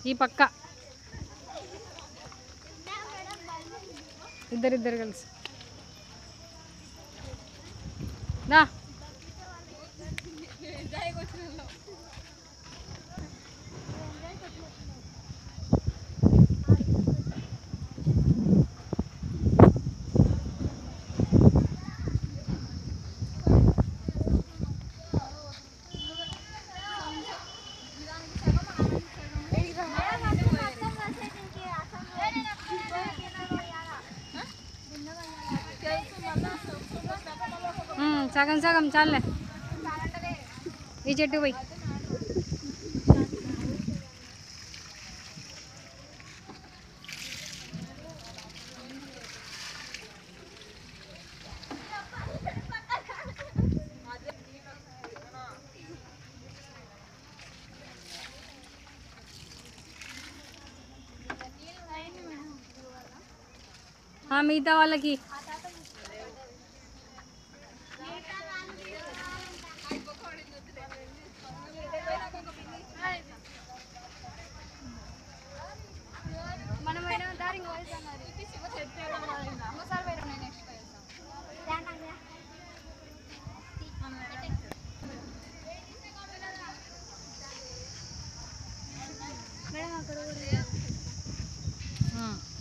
ఈ పక్క ఇద్దరిద్దరు కలిసి దా ఉమ్, సగం సగం చాలే ఈ చెట్టు పోయి ఆ, మిగతా వాళ్ళకి మనం పోయిన దారి ఇంకో ఇంకోసారి పోయినా నేను నెక్స్ట్ మేడం అక్కడ ఆ.